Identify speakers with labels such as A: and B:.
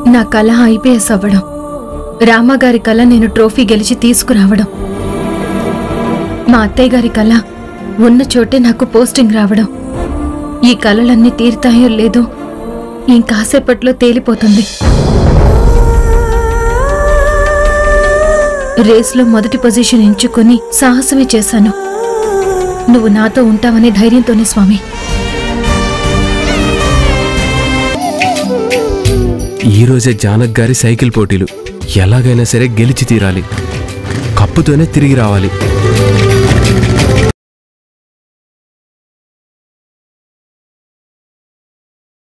A: నా కళ ఐపీఎస్ అవ్వడం రామగారి కళ నేను ట్రోఫీ గెలిచి తీసుకురావడం మా అత్తయ్య గారి కళ ఉన్న చోటే నాకు పోస్టింగ్ రావడం ఈ కళలన్నీ తీరుతాయో లేదో ఇంకాసేపట్లో తేలిపోతుంది రేస్లో మొదటి పొజిషన్ ఎంచుకుని సాహసమే చేశాను నువ్వు నాతో ఉంటావనే ధైర్యంతోనే స్వామి
B: ఈ రోజే జానక్ గారి సైకిల్ పోటీలు ఎలాగైనా సరే గెలిచి తీరాలి కప్పుతోనే తిరిగి రావాలి